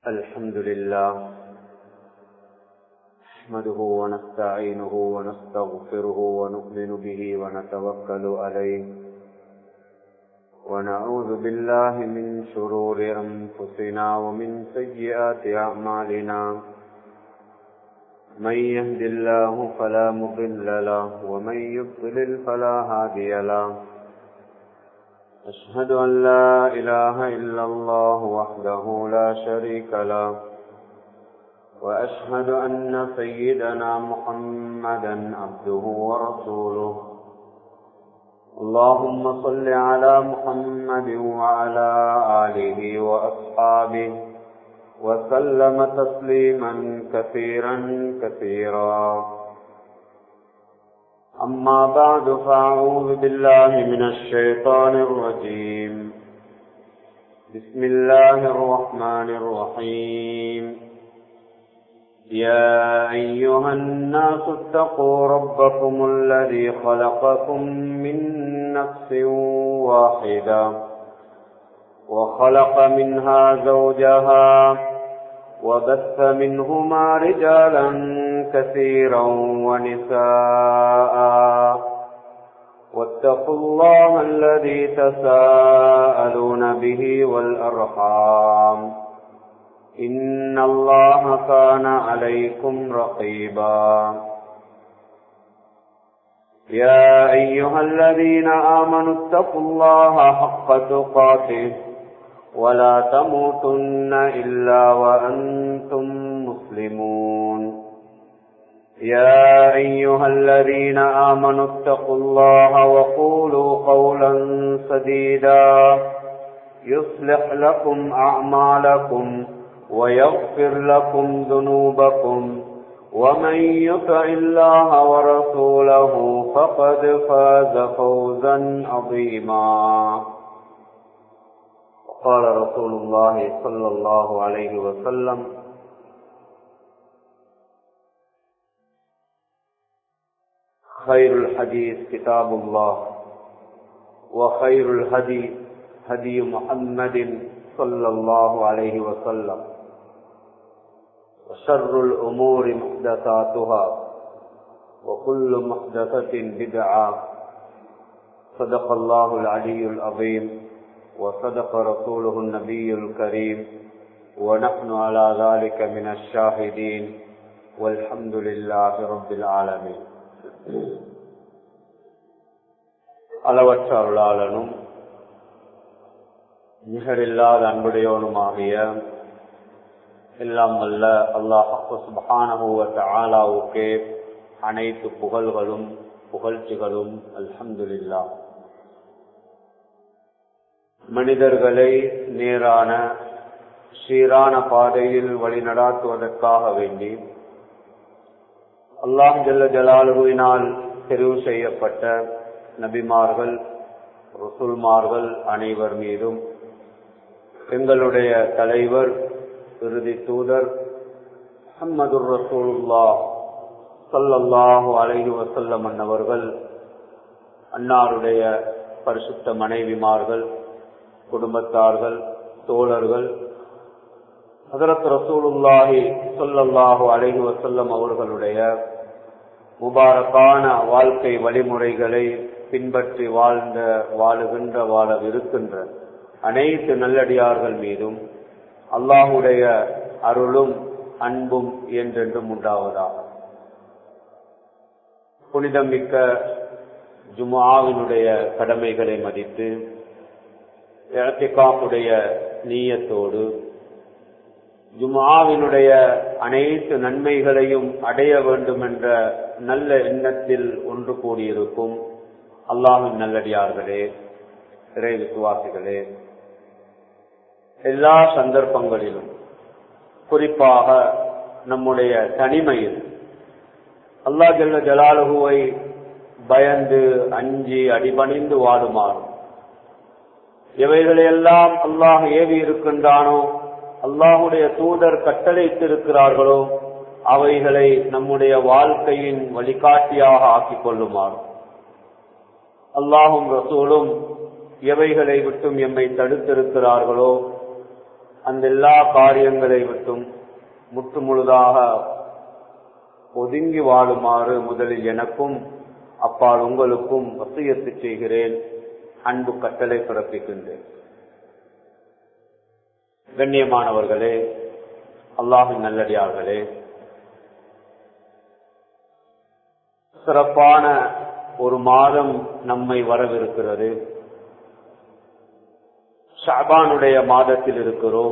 الحمد لله نحمده ونستعينه ونستغفره ونؤمن به ونتوكل عليه ونعوذ بالله من شرور أنفسنا ومن سيئات أعمالنا من يهد الله فلا مضل له ومن يضلل فلا هادي له أشهد أن لا إله إلا الله وحده لا شريك له وأشهد أن سيدنا محمدا عبده ورسوله اللهم صل على محمد وعلى آله وأصحابه وسلم تسليما كثيرا كثيرا أما بعد فأعوذ بالله من الشيطان الرجيم بسم الله الرحمن الرحيم يا أيها الناس اتقوا ربكم الذي خلقكم من نفس واحدة وخلق منها زوجها وبث منهما رجالا كثيرا ونساء واتقوا الله الذي تساءلون به والأرحام إن الله كان عليكم رقيبا يا أيها الذين آمنوا اتقوا الله حق تقاته ولا تموتن إلا وأنتم مسلمون يا أيها الذين آمنوا اتقوا الله وقولوا قولا سديدا يصلح لكم أعمالكم ويغفر لكم ذنوبكم ومن يطع الله ورسوله فقد فاز فوزا عظيما قال رسول الله صلى الله عليه وسلم خير الحديث كتاب الله وخير الهدي هدي محمد صلى الله عليه وسلم وشر الأمور محدثاتها وكل محدثة بدعة صدق الله العلي العظيم وصدق رسوله النبي الكريم ونحن على ذلك من الشاهدين والحمد لله رب العالمين அளவற்ற அருளாளனும் நிகரில்லாத அன்புடையவனுமாகிய எல்லாம் அல்ல அல்லாஹ் ஆலாவுக்கே அனைத்து புகழ்களும் புகழ்ச்சிகளும் அல்ஹம்துல்லா மனிதர்களை நேரான சீரான பாதையில் வழிநடாத்துவதற்காக வேண்டி அல்லாஹ் ஜல்ல ஜலாலுவினால் தெரிவு செய்யப்பட்ட நபிமார்கள் ரசுல்மார்கள் அனைவர் மீதும் எங்களுடைய தலைவர் இறுதி தூதர் முகமது ரசூலுல்லா சல்லல்லாஹு அலைஹி வசல்லம் அன்னவர்கள் அன்னாருடைய பரிசுத்த மனைவிமார்கள் குடும்பத்தார்கள் தோழர்கள் ஹதரத் ரசூலுல்லாஹி சொல்லல்லாஹு அலைஹி வசல்லம் அவர்களுடைய முபாரக்கான வாழ்க்கை வழிமுறைகளை பின்பற்றி வாழ்ந்த வாழுகின்ற வாழவிருக்கின்ற அனைத்து நல்லடியார்கள் மீதும் அல்லாஹுடைய அருளும் அன்பும் என்றென்றும் உண்டாவதாக புனிதம் மிக்க ஜுமாவினுடைய கடமைகளை மதித்து இழத்திகாப்புடைய நீயத்தோடு ஜுமாவினுடைய அனைத்து நன்மைகளையும் அடைய வேண்டும் என்ற நல்ல எண்ணத்தில் ஒன்று கூடியிருக்கும் அல்லாஹின் நல்லடியார்களே இறை விசுவாசிகளே எல்லா சந்தர்ப்பங்களிலும் குறிப்பாக நம்முடைய தனிமையில் அல்லா ஜல்ல ஜலாலுகுவை பயந்து அஞ்சி அடிபணிந்து வாடுமாறும் எவைகளையெல்லாம் அல்லாஹ் ஏவி இருக்கின்றானோ அல்லாஹுடைய தூதர் கட்டளைத்திருக்கிறார்களோ அவைகளை நம்முடைய வாழ்க்கையின் வழிகாட்டியாக ஆக்கிக் கொள்ளுமாறும் அல்லாஹும் ரசூலும் எவைகளை விட்டும் எம்மை தடுத்திருக்கிறார்களோ அந்த எல்லா காரியங்களை விட்டும் முற்று முழுதாக ஒதுங்கி வாழுமாறு முதலில் எனக்கும் அப்பால் உங்களுக்கும் வசியத்து செய்கிறேன் அன்பு கட்டளை பிறப்பிக்கின்றேன் கண்ணியமானவர்களே அல்லாஹின் நல்லடியார்களே சிறப்பான ஒரு மாதம் நம்மை வரவிருக்கிறது ஷாபானுடைய மாதத்தில் இருக்கிறோம்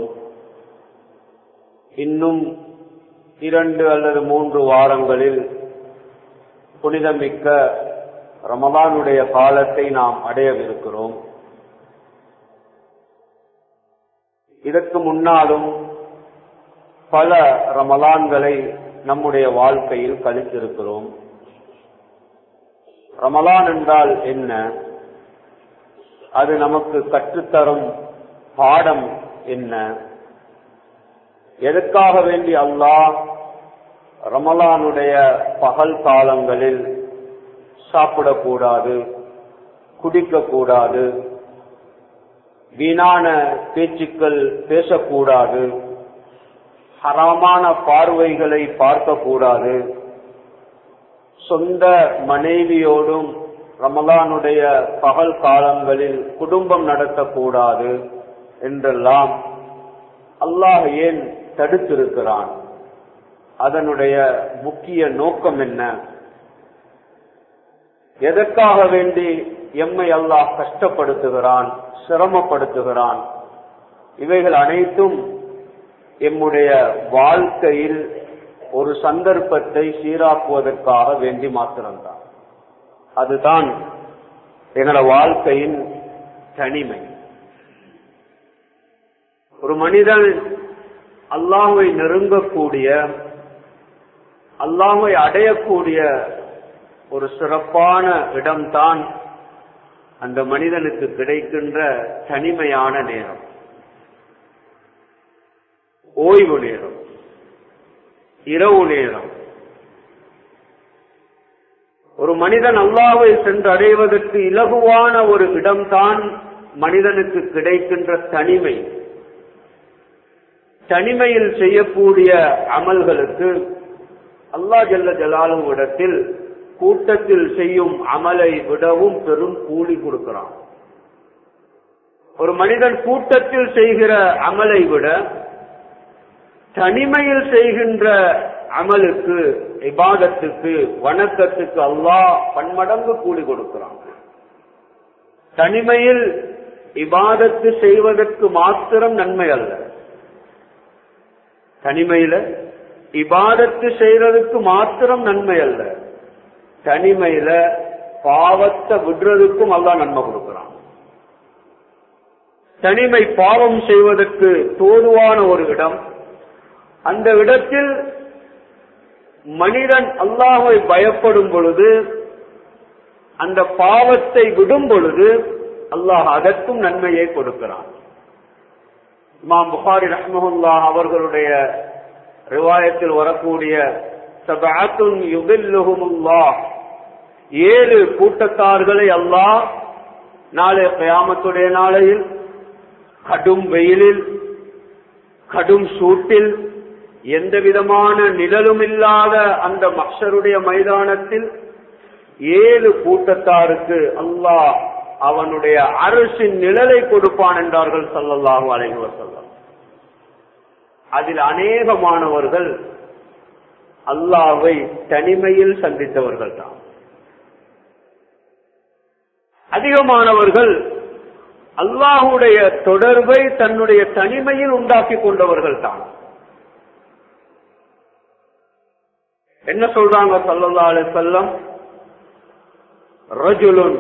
இன்னும் இரண்டு அல்லது மூன்று வாரங்களில் புனிதமிக்க ரமலானுடைய காலத்தை நாம் அடையவிருக்கிறோம் இதற்கு முன்னாலும் பல ரமலான்களை நம்முடைய வாழ்க்கையில் கழித்திருக்கிறோம் ரமலான் என்றால் என்ன அது நமக்கு கற்றுத்தரும் பாடம் என்ன எதற்காக வேண்டி அல்லாஹ் ரமலானுடைய பகல் காலங்களில் சாப்பிடக்கூடாது குடிக்கக்கூடாது வீணான பேச்சுக்கள் பேசக்கூடாது ஹராமான பார்வைகளை பார்க்கக்கூடாது சொந்த மனைவியோடும் ரமலானுடைய பகல் காலங்களில் குடும்பம் நடத்தக்கூடாது என்றெல்லாம் அல்லாஹ் ஏன் தடுத்திருக்கிறான் அதனுடைய முக்கிய நோக்கம் என்ன எதற்காக வேண்டி எம்மை அல்லாஹ் கஷ்டப்படுத்துகிறான் சிரமப்படுத்துகிறான் இவைகள் அனைத்தும் எம்முடைய வாழ்க்கையில் ஒரு சந்தர்ப்பத்தை சீராக்குவதற்காக வேண்டி மாத்திரம்தான் அதுதான் எங்களோட வாழ்க்கையின் தனிமை ஒரு மனிதன் அல்லாஹை நெருங்கக்கூடிய அல்லாஹை அடையக்கூடிய ஒரு சிறப்பான இடம்தான் அந்த மனிதனுக்கு கிடைக்கின்ற தனிமையான நேரம் ஓய்வு நேரம் இரவு நேரம் ஒரு மனிதன் அல்லாவை சென்று அடைவதற்கு இலகுவான ஒரு இடம்தான் மனிதனுக்கு கிடைக்கின்ற தனிமை தனிமையில் செய்யக்கூடிய அமல்களுக்கு அல்லா ஜல்ல ஜலாலும் இடத்தில் கூட்டத்தில் செய்யும் அமலை விடவும் பெரும் கூலி கொடுக்கிறான் ஒரு மனிதன் கூட்டத்தில் செய்கிற அமலை விட தனிமையில் செய்கின்ற அமலுக்கு இபாதத்துக்கு வணக்கத்துக்கு அல்லாஹ் பன்மடங்கு கூலி கொடுக்கிறான் தனிமையில் இபாதத்து செய்வதற்கு மாத்திரம் நன்மை அல்ல தனிமையில இபாதத்து செய்யறதுக்கு மாத்திரம் நன்மை அல்ல தனிமையில பாவத்தை விடுறதுக்கும் அல்லாஹ் நன்மை கொடுக்கிறான் தனிமை பாவம் செய்வதற்கு தோதுவான ஒரு இடம் அந்த இடத்தில் மனிதன் அல்லாஹை பயப்படும் பொழுது அந்த பாவத்தை விடும் பொழுது அல்லாஹ் அதற்கும் நன்மையை கொடுக்கிறான் இமாம் புகாரி ரஹ்மஹுல்லா அவர்களுடைய ரிவாயத்தில் வரக்கூடிய சபாத்துன் யுகில்லுஹுமுல்லா ஏழு கூட்டத்தார்களை அல்லாஹ் நாளை கயாமத்துடைய நாளையில் கடும் வெயிலில் கடும் சூட்டில் எந்த விதமான நிழலும் இல்லாத அந்த மக்சருடைய மைதானத்தில் ஏழு கூட்டத்தாருக்கு அல்லாஹ் அவனுடைய அரசின் நிழலை கொடுப்பான் என்றார்கள் சல்லல்லாஹு அலைஹி வஸல்லம் அதில் அநேகமானவர்கள் அல்லாவை தனிமையில் சந்தித்தவர்கள் தான் அதிகமானவர்கள் அல்லாஹுடைய தொடர்பை தன்னுடைய தனிமையில் உண்டாக்கி கொண்டவர்கள் தான் என்ன சொல்றாங்க சல்லல்லா அலி செல்லம் ரஜுலுன்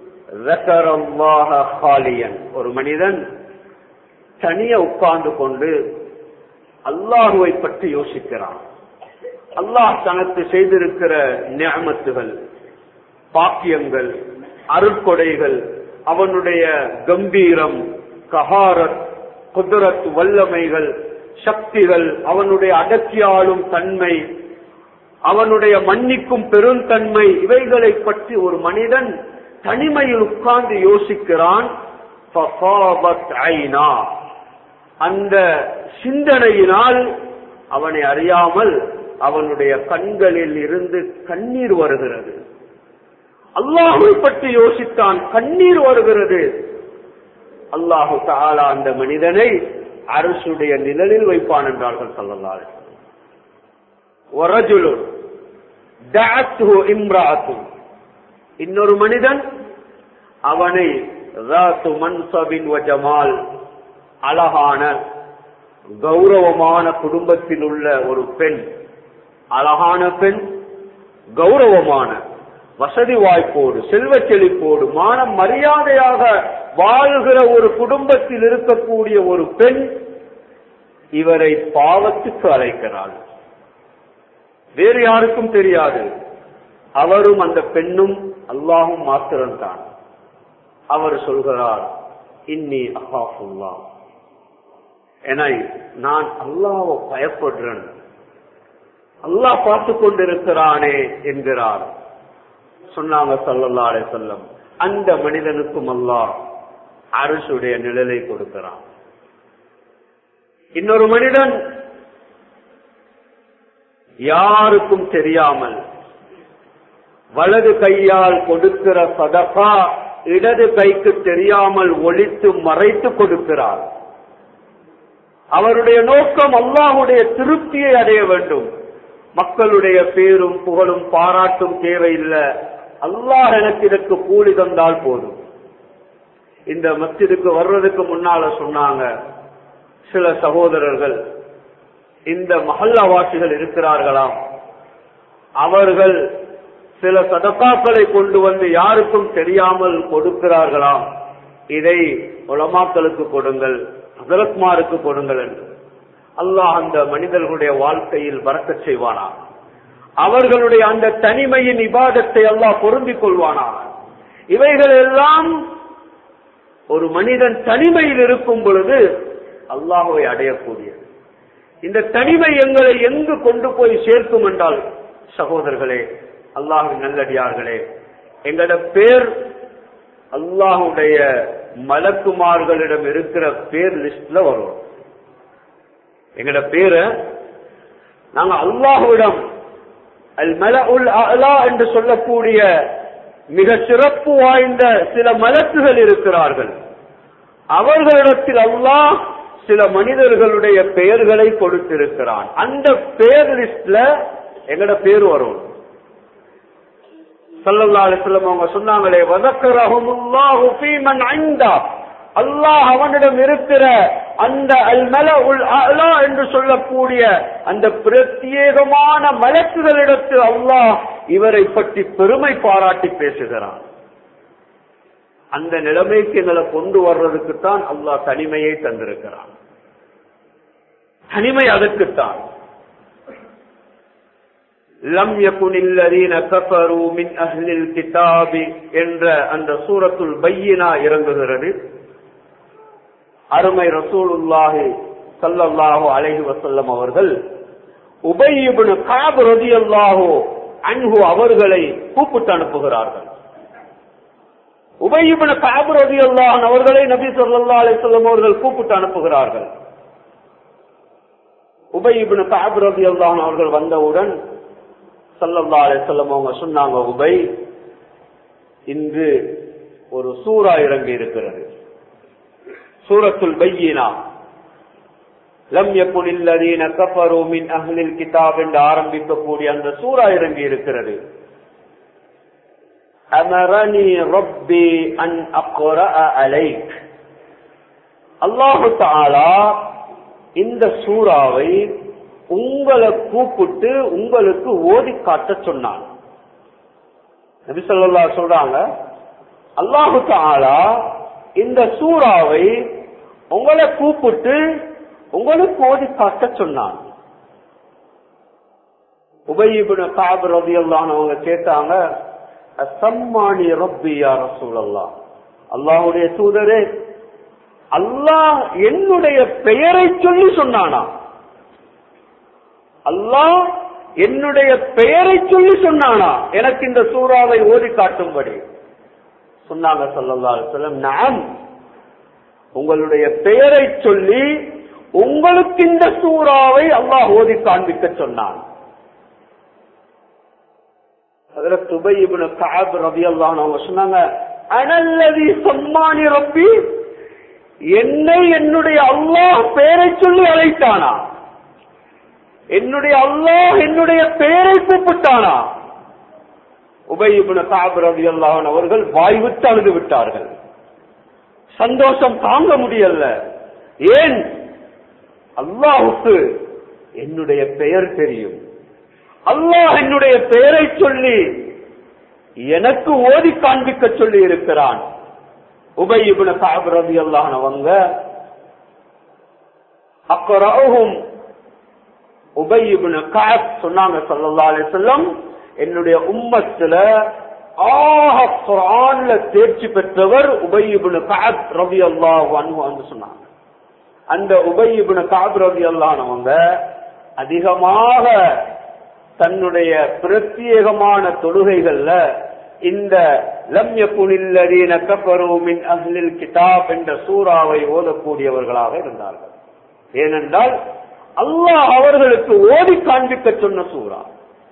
ஒரு மனிதன் தனிய உட்கார்ந்து கொண்டு அல்லாஹுவை பற்றி யோசிக்கிறான் அல்லாஹ் தனக்கு செய்திருக்கிற நியமத்துகள் பாக்கியங்கள் அருட்கொடைகள் அவனுடைய கம்பீரம் கஹாரத் குதிரத் வல்லமைகள் சக்திகள் அவனுடைய அடக்கியாளும் தன்மை அவனுடைய மன்னிக்கும் பெருந்தன்மை இவைகளை பற்றி ஒரு மனிதன் தனிமையில் உட்கார்ந்து யோசிக்கிறான் அந்த சிந்தனையினால் அவனை அறியாமல் அவனுடைய கண்களில் இருந்து கண்ணீர் வருகிறது அல்லாஹை பற்றி யோசித்தான் கண்ணீர் வருகிறது அல்லாஹு தாலா அந்த மனிதனை அரசுடைய நிழலில் வைப்பான் என்றார்கள் சொல்லலாள் இன்னொரு மனிதன் அவனை மன்சபின் வஜமால் அழகான கௌரவமான குடும்பத்தில் உள்ள ஒரு பெண் அழகான பெண் கௌரவமான வசதி வாய்ப்போடு செல்வ செழிப்போடு மான மரியாதையாக வாழ்கிற ஒரு குடும்பத்தில் இருக்கக்கூடிய ஒரு பெண் இவரை பாவத்துக்கு அழைக்கிறாள் வேறு யாருக்கும் தெரியாது அவரும் அந்த பெண்ணும் அல்லாஹும் மாத்திரம்தான் அவர் சொல்கிறார் இன்னி அஹாஃபுல்லா என நான் அல்லாவை பயப்படுறேன் அல்லாஹ் பார்த்து கொண்டிருக்கிறானே என்கிறார் சொன்னாங்க சல்லல்லா அலை சொல்லம் அந்த மனிதனுக்கும் அல்லாஹ் அரசுடைய நிழலை கொடுக்கிறான் இன்னொரு மனிதன் யாருக்கும் தெரியாமல் வலது கையால் கொடுக்கிற சதகா இடது கைக்கு தெரியாமல் ஒழித்து மறைத்து கொடுக்கிறார் அவருடைய நோக்கம் அல்லாஹுடைய திருப்தியை அடைய வேண்டும் மக்களுடைய பேரும் புகழும் பாராட்டும் தேவையில்லை அல்லாஹ் எனக்கு இதற்கு கூலி தந்தால் போதும் இந்த மஸ்ஜிதுக்கு வர்றதுக்கு முன்னால சொன்னாங்க சில சகோதரர்கள் இந்த மஹல்லாவாசிகள் இருக்கிறார்களாம் அவர்கள் சில சதக்காக்களை கொண்டு வந்து யாருக்கும் தெரியாமல் கொடுக்கிறார்களாம் இதை உலமாக்களுக்கு கொடுங்கள் ஹசரத்மாருக்கு கொடுங்கள் என்று அல்லாஹ் அந்த மனிதர்களுடைய வாழ்க்கையில் வரக்க செய்வானா அவர்களுடைய அந்த தனிமையின் இபாதத்தை அல்லாஹ் பொருந்திக் கொள்வானா இவைகள் எல்லாம் ஒரு மனிதன் தனிமையில் இருக்கும் பொழுது அல்லாஹுவை அடையக்கூடியது இந்த தனிமை எங்களை எங்கு கொண்டு போய் சேர்க்கும் என்றால் சகோதரர்களே அல்லாஹின் நல்லடியார்களே எங்களோட பேர் அல்லாஹுடைய மலக்குமார்களிடம் இருக்கிற பேர் லிஸ்ட்ல வரும் எங்களோட பேரை நாங்க அல்லாஹுவிடம் அல் மல உல் அலா என்று சொல்லக்கூடிய மிக சிறப்பு வாய்ந்த சில மலக்குகள் இருக்கிறார்கள் அவர்களிடத்தில் அல்லாஹ் சில மனிதர்களுடைய பெயர்களை கொடுத்திருக்கிறான் அந்த பேர் லிஸ்ட்ல எங்கட பேர் வரும் சல்லல்லா அலிஸ்லம் அவங்க சொன்னாங்களே வதக்கரஹுமுல்லாஹு ஃபீமன் ஐந்தா அல்லாஹ் அவனிடம் இருக்கிற அந்த அல் மல உல் அலா என்று சொல்லக்கூடிய அந்த பிரத்யேகமான மலக்குகளிடத்து அல்லாஹ் இவரை பற்றி பெருமை பாராட்டி பேசுகிறான் அந்த நிலைமைக்கு எங்களை கொண்டு வர்றதுக்குத்தான் அல்லாஹ் தனிமையை தந்திருக்கிறான் தனிமை அதற்குத்தான் லம் யகுனில்லதீன கஃபரு மின் அஹ்லில் கிதாபி என்ற அந்த சூரத்துல் பையினா இறங்குகிறது அருமை ரசூலுல்லாஹி ஸல்லல்லாஹு அலைஹி வஸல்லம் அவர்கள் உபை இப்னு கஅப் ரலியல்லாஹு அன்ஹு அவர்களை கூப்பிட்டு அனுப்புகிறார்கள் உபை இப்னு கஅப் ரலியல்லாஹு அவர்களை நபி ஸல்லல்லாஹு அலைஹி வஸல்லம் அவர்கள் கூப்பிட்டு அனுப்புகிறார்கள் உபை இப்னு கஅப் ரலியல்லாஹு அவர்கள் வந்தவுடன் சல்லல்லா அலிசல்லம் அவங்க சொன்னாங்க உபை இன்று ஒரு சூறா இறங்கி இருக்கிறது சூரத்துல் பையினா லம் யகுன் இல்லதீன கஃபரு மின் அஹ்லில் கிதாப் என்று ஆரம்பிக்கக்கூடிய அந்த சூறா இறங்கி இருக்கிறது அமரனி ரப்பி அன் அக்ரஅ அலைக் அல்லாஹு தஆலா இந்த சூறாவை உங்களை கூப்பிட்டு உங்களுக்கு ஓதி காட்ட சொன்னான் நபி சொல்லா சொல்றாங்க அல்லாஹு தாலா இந்த சூறாவை உங்களை கூப்பிட்டு உங்களுக்கு ஓதி காட்ட சொன்னான் உபயிபுன காப் ரவி அவங்க கேட்டாங்க சம்மானி ரப்பி யா ரசூலல்லா அல்லாஹுடைய தூதரே அல்லாஹ் என்னுடைய பெயரை சொல்லி சொன்னானா அல்லாஹ் என்னுடைய பெயரை சொல்லி சொன்னானா எனக்கு இந்த சூறாவை ஓதி காட்டும்படி சொன்னாங்க சொல்லல்லா சொல்லம் நான் உங்களுடைய பெயரை சொல்லி உங்களுக்கு இந்த சூறாவை அல்லாஹ் ஓதி காண்பிக்க சொன்னான் அதுல துபை இப்னு கஅப் ரலியல்லாஹு அன்ஹு அவங்க சொன்னாங்க அனல்லதி சம்மானி ரப்பி என்னை என்னுடைய அல்லாஹ் பெயரை சொல்லி அழைத்தானா என்னுடைய அல்லாஹ் என்னுடைய பெயரை கூப்பிட்டானா உபை இப்னு கஅப் ரலியல்லாஹு அன்ஹு அவர்கள் வாய் விட்டு அழுது விட்டார்கள் சந்தோஷம் தாங்க முடியல ஏன் அல்லாஹுக்கு என்னுடைய பெயர் தெரியும் அல்லாஹ் என்னுடைய பெயரை சொல்லி எனக்கு ஓதி காண்பிக்க சொல்லி இருக்கிறான் உபை இப்னு கஅப் ரலியல்லாஹு அன்ஹு அவங்க அக்ரஹும் உபை இப்னு கஅப் சொன்னாங்க ஸல்லல்லாஹு அலைஹி வஸல்லம் என்னுடைய உம்மத்துல ஆக குர்ஆன்ல தேர்ச்சி பெற்றவர் உபை இப்னு கஅப் ரலியல்லாஹு அன்ஹு என்று சொன்னாங்க அந்த உபை இப்னு கஅப் ரலியல்லாஹு அன்ஹு அவங்க அதிகமாக தன்னுடைய பிரத்யேகமான தொழுகைகள்ல இந்த லம் யகுனில்லதீன கஃபரு மின் அஹ்லில் கிதாப் என்ற சூறாவை ஓதக்கூடியவர்களாக இருந்தார்கள் ஏனென்றால் அல்லாஹ் அவர்களுக்கு ஓதி காண்பிக்க சொன்ன சூறா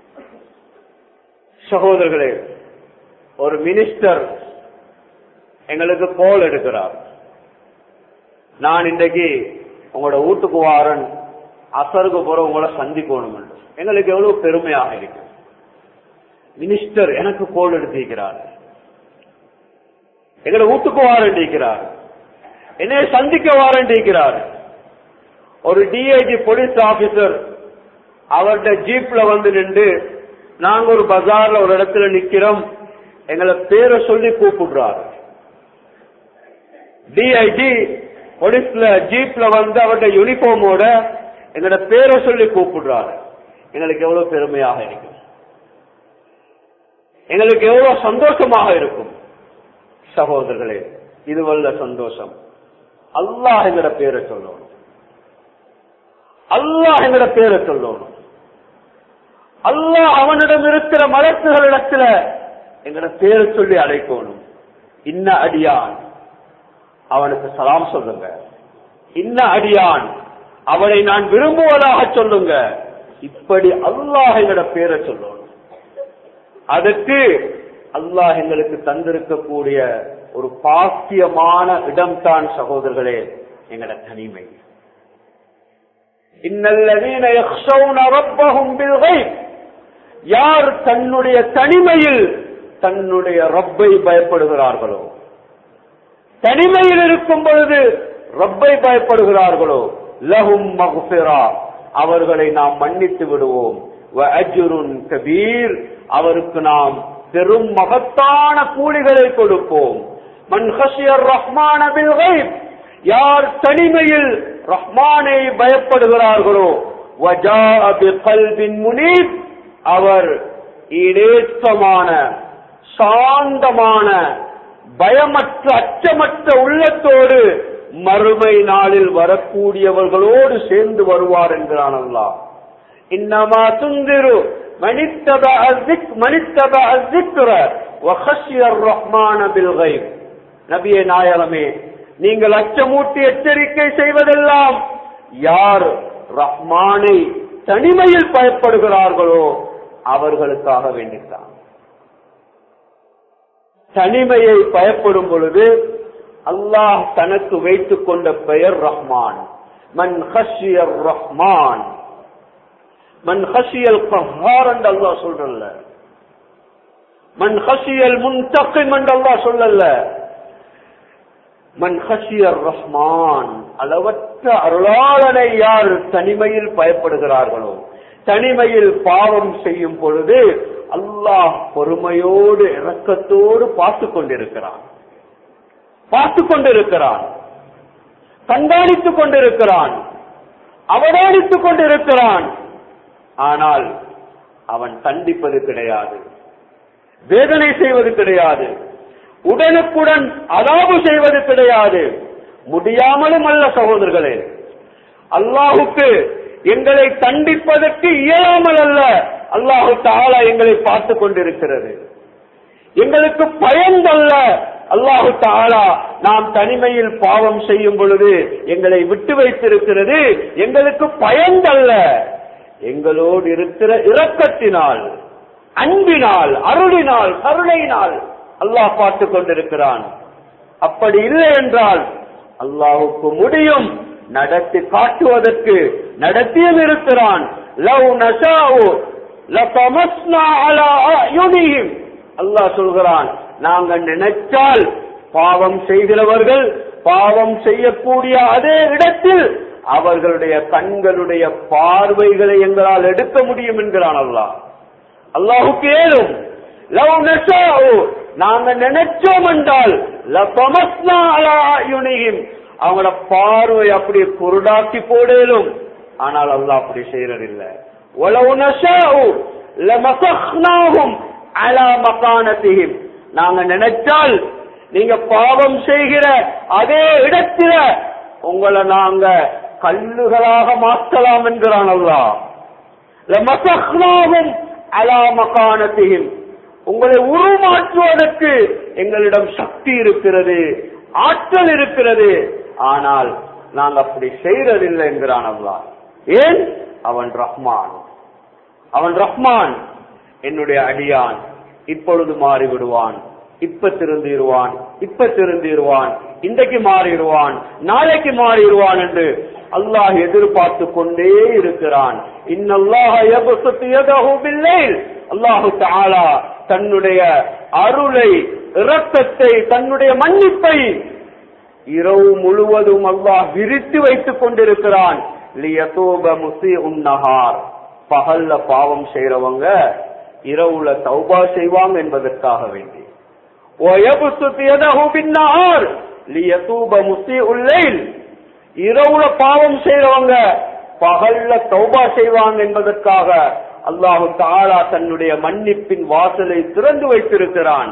சகோதரர்களே ஒரு மினிஸ்டர் எங்களுக்கு கோல் எடுக்கிறார் நான் இன்றைக்கு உங்களோட வீட்டுக்கு வாரன் அசருக்கு போற உங்களை சந்திக்கணும் என்று எங்களுக்கு எவ்வளவு பெருமையாக இருக்கு மினிஸ்டர் எனக்கு கோல் எடுத்திருக்கிறார் எங்களை வீட்டுக்கு வாரண்டிருக்கிறார் என்னை சந்திக்க வாரண்டிருக்கிறார் ஒரு டிஐஜி போலீஸ் ஆபீசர் அவர்கிட்ட ஜீப்ல வந்து நின்று நாங்க ஒரு பஜார்ல ஒரு இடத்துல நிக்கிறோம் எங்களை பேரை சொல்லி கூப்பிடுறாரு டிஐஜி போலீஸ்ல ஜீப்ல வந்து அவருடைய யூனிஃபார்மோட எங்களோட பேரை சொல்லி கூப்பிடுறாரு எங்களுக்கு எவ்வளவு பெருமையாக இருக்கும் எங்களுக்கு எவ்வளவு சந்தோஷமாக இருக்கும் சகோதரர்களே இது வல்ல சந்தோஷம் அல்லாஹ் எங்கட பேரை சொல்லணும் அல்லாஹ் எங்கட பேரை சொல்லணும் அல்லாஹ் அவனிடம் இருக்கிற மலக்குகளிடத்துல எங்கட பேரை சொல்லி அழைக்கணும் இன்ன அடியான் அவனுக்கு சலாம் சொல்லுங்க இன்ன அடியான் அவனை நான் விரும்புவதாக சொல்லுங்க இப்படி அல்லாஹ் எங்கட பேரை சொல்லணும் அதற்கு அல்லாஹ் எங்களுக்கு தந்திருக்கக்கூடிய ஒரு பாக்கியமான இடம்தான் சகோதரர்களே எங்கட தனிமை இன்னல்லதீன யக்ஷௌன ரப்பஹும் பில்கைப் யார் தன்னுடைய தனிமையில் தன்னுடைய ரப்பை பயப்படுகிறார்களோ தனிமையில் இருக்கும் பொழுது ரப்பை பயப்படுகிறார்களோ லஹும் மகுஃபிரா அவர்களை நாம் மன்னித்து விடுவோம் வ அஜ்ருன் கபீர் அவருக்கு நாம் பெரும் மகத்தான கூலிகளை கொடுப்போம் மன் ஹஷியர் ரஹ்மான பில் கைப் யார் தனிமையில் ரஹ்மானை பயப்படுகிறார்களோ வஜாஅ பிகல்பின் முனீப் அவர் ஈடேற்றமான சாந்தமான பயமற்ற அச்சமற்ற உள்ளத்தோடு மறுமை நாளில் வரக்கூடியவர்களோடு சேர்ந்து வருவார் என்கிறான் அல்லாஹ் இன்னமா துந்திரு மனித்தப அசிக் மனித்தப அசிக்ர வஹஷியர் ரஹ்மான பில்கைப் நபியே நாயகமே நீங்கள் அச்சமூட்டி எச்சரிக்கை செய்வதெல்லாம் யார் ரஹ்மானை தனிமையில் பயப்படுகிறார்களோ அவர்களுக்காக வேண்டித்தான் தனிமையை பயப்படும் பொழுது அல்லாஹ் தனக்கு வைத்துக் கொண்ட பெயர் ரஹ்மான் மன் ஹஷியர் ரஹ்மான் மன் ஹஷியல் கஹார் என்று அல்லாஹ் சொல்றல்ல மன் ஹஷியல் முன்தக்கிம் என்று அல்லாஹ் சொல்லல மன் ஹஷியர் ரஹ்மான் அளவற்ற அருளாளனை யார் தனிமையில் பயப்படுகிறார்களோ தனிமையில் பாவம் செய்யும் பொழுது அல்லாஹ் பொறுமையோடு இரக்கத்தோடு பார்த்து கொண்டிருக்கிறான் பார்த்து கொண்டிருக்கிறான் கண்காணித்துக் கொண்டிருக்கிறான் அவதானித்துக் கொண்டிருக்கிறான் ஆனால் அவன் தண்டிப்பது கிடையாது வேதனை செய்வது கிடையாது உடனுக்குடன் அதாவு செய்வது கிடையாது முடியாமலும் அல்ல சகோதரர்களே அல்லாஹுக்கு எங்களை தண்டிப்பதற்கு இயலாமல் அல்ல அல்லாஹு தாலா எங்களை பார்த்து கொண்டிருக்கிறது எங்களுக்கு பயந்தல்ல அல்லாஹு தாலா நாம் தனிமையில் பாவம் செய்யும் பொழுது எங்களை விட்டு வைத்திருக்கிறது எங்களுக்கு பயந்தல்ல எங்களோடு இருக்கிற இரக்கத்தினால் அன்பினால் அருளினால் கருணையினால் அல்லாஹ் பார்த்து கொண்டிருக்கிறான் அப்படி இல்லை என்றால் அல்லாஹுக்கு முடியும் நடத்தி காட்டுவதற்கு நடத்தியும் இருக்கிறான் லவ் நஷாவு லதமஸ்னா அலா அயுனிஹிம் அல்லாஹ் சொல்கிறான் நாங்க நினைச்சால் பாவம் செய்கிறவர்கள் பாவம் செய்யக்கூடிய அதே இடத்தில் அவர்களுடைய கண்களுடைய பார்வைகளை எங்களால் எடுக்க முடியும் என்கிறான் அல்லாஹ் அல்லாஹுக்கு ஏதும் லவ் நஷாவு நாங்க நினைச்சோம் என்றால் லதமஸ்னா அலா அயுனிஹிம் அவங்களோட பார்வை அப்படியே குருடாக்கி போடலும் ஆனால் அல்லாஹ் அப்படி செய்யறதில்லை உளவு நஷாவு லமசஹ்னாஹும் அலா மகானத்திஹிம் நாங்க நினைச்சால் நீங்க பாவம் செய்கிற அதே இடத்தில உங்களை நாங்க கல்லுகளாக மாற்றலாம் என்கிறான் அல்லாஹ் லமசஹ்னாஹும் அலா மகானத்திஹிம் உங்களை உருமாற்றுவதற்கு எங்களிடம் சக்தி இருக்கிறது ஆற்றல் இருக்கிறது ஆனால் நாங்க அப்படி செய்யறதில்லை என்கிறான் அல்லாஹ் ஏன் அவன் ரஹ்மான் அவன் ரஹ்மான் என்னுடைய அடியான் இப்பொழுது மாறிவிடுவான் இப்ப திருந்திடுவான் இப்ப திருந்திடுவான் இன்றைக்கு மாறிடுவான் நாளைக்கு மாறிடுவான் என்று அல்லாஹ் எதிர்பார்த்து கொண்டே இருக்கிறான் அல்லாஹு தாலா தன்னுடைய அருளை இரக்கத்தை தன்னுடைய மன்னிப்பை இரவு முழுவதும் அல்லாஹ் விரித்து வைத்துக் கொண்டிருக்கிறான் பகல்ல பாவம் செய்யறவங்க இரவுல தௌபா செய்வாங்க என்பதற்காக வேண்டி இரவுல பாவம் செய்யறவங்க பகல்ல தௌபா செய்வாங்க என்பதற்காக அல்லாஹு தாலா தன்னுடைய மன்னிப்பின் வாசலை திறந்து வைத்திருக்கிறான்